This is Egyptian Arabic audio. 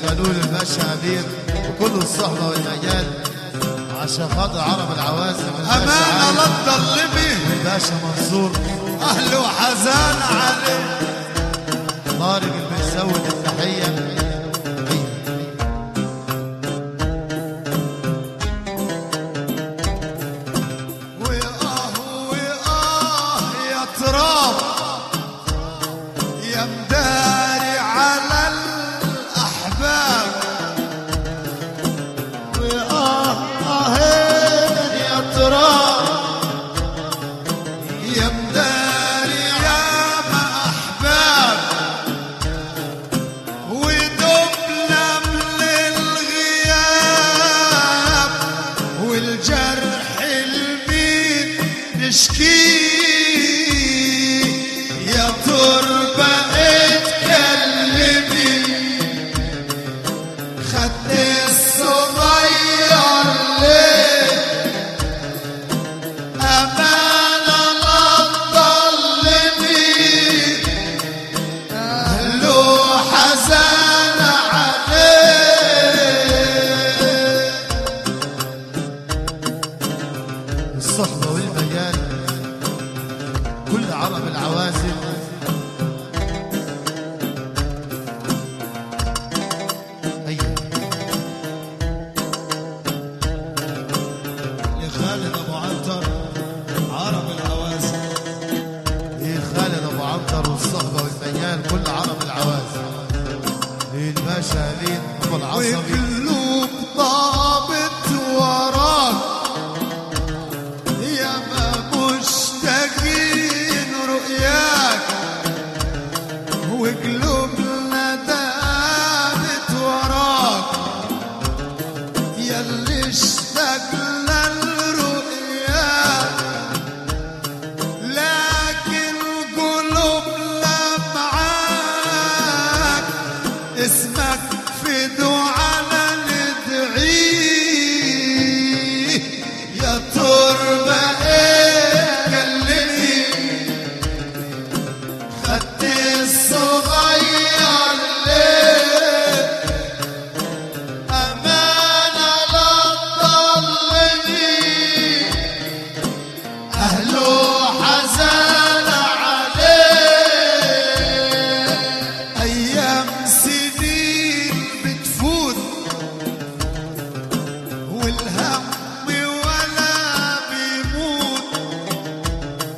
شغلول الباشا امير وكل الصحبه والعيال عشان خاطر عرب العوازم الباشا أمانة علي لا تضلمي الباشا منصور أهله حزان عليه طارق اللي بيزود التحيه وآه وآه يا تراب يا مداري على الأحباب وآه آهين يا ترى يا مداري يا ما أحباب ودبنا من الغياب والجرح المين نشكيه يا تربة اتكلمي خدت الصغير ليه أمانة ما تضلمي أهله حزان عليه الصحبة والبيان كل عرب العوازل أيوة لخالد أبو عنتر عرب العوازل إيه خالد أبو عنتر والصحبة والبيان كل عرب العوازل للباشا أمين أبو العصبي